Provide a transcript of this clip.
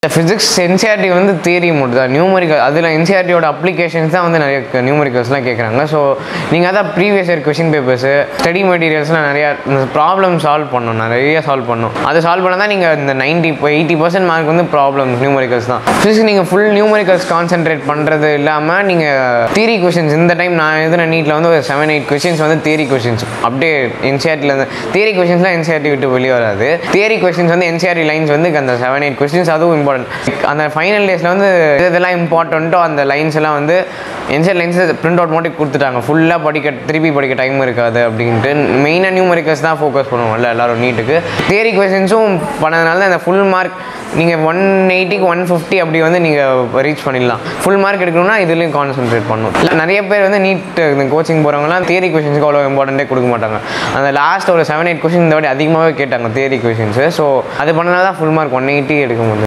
physics NCERT வந்து theory மட்டும் தான் நியூமரிக்கல் அதில் என்சிஆர்டியோட அப்ளிகேஷன்ஸ் தான் வந்து நிறைய நியூமரிக்கல்ஸ்லாம் கேட்குறாங்க ஸோ நீங்கள் அதான் previous year question papers study மெட்டீரியல்ஸ்லாம் நிறையா ப்ராப்ளம் சால்வ் பண்ணணும் நிறைய சால்வ் பண்ணணும் அதை சால்வ் பண்ணால் தான் நீங்கள் இந்த நைன்ட்டி இப்போ எயிட்டி பர்சன்ட் மார்க் வந்து ப்ராப்ளம் நியூமரிக்கல்ஸ் தான் ஃபிசிக்ஸ் நீங்கள் ஃபுல் நியூமரிக்கல்ஸ் கான்சென்ட்ரேட் பண்ணுறது இல்லாமல் நீங்கள் தியரி கொஷின்ஸ் இந்த டைம் நான் எழுதின நீட்டில் வந்து ஒரு செவன் எயிட் கொஷின்ஸ் வந்து தியரி கொஷின்ஸ் அப்படியே என்சிஆர்டியில் இருந்து தியரி கொஷின்ஸ்லாம் என்சிஆர்டி விட்டு வெளியே வராது தியரி கொஷின்ஸ் வந்து என்சிஆர்டி லைன்ஸ் வந்து அந்த செவன் எயிட் கொஷின்ஸ் அதுவும் இம்பார்ட்டன்ட் அந்த ஃபைனல் டேஸில் வந்து இது இதெல்லாம் இம்பார்ட்டண்ட்டோ அந்த லைன்ஸ் எல்லாம் வந்து என்சிஆர் லைன்ஸ் பிரிண்ட் அவுட் மட்டும் கொடுத்துட்டாங்க ஃபுல்லாக படிக்க திருப்பி படிக்க டைம் இருக்காது அப்படின்ட்டு மெயினாக நியூமரிக்கல்ஸ் தான் ஃபோக்கஸ் பண்ணுவோம்ல எல்லாரும் நீட்டுக்கு தியரி கொஷின்ஸும் பண்ணதுனால தான் அந்த ஃபுல் மார்க் நீங்கள் ஒன் எயிட்டிக்கு ஒன் ஃபிஃப்டி அப்படி வந்து நீங்கள் ரீச் பண்ணிடலாம் ஃபுல் மார்க் எடுக்கணும்னா இதுலேயும் கான்சென்ட்ரேட் பண்ணணும் இல்ல, நிறைய பேர் வந்து நீட் இந்த கோச்சிங் போகிறவங்கலாம் தியரி கொஷின்ஸ்க்கு அவ்வளோ இம்பார்ட்டண்ட்டே கொடுக்க மாட்டாங்க அந்த லாஸ்ட் ஒரு செவன் எயிட் கொஷின் இந்த வாட்டி அதிகமாகவே கேட்டாங்க தியரி கொஷின்ஸு ஸோ அது பண்ணனால தான் ஃபுல் மார்க் ஒன் எயிட்டி எடுக்க முடியும்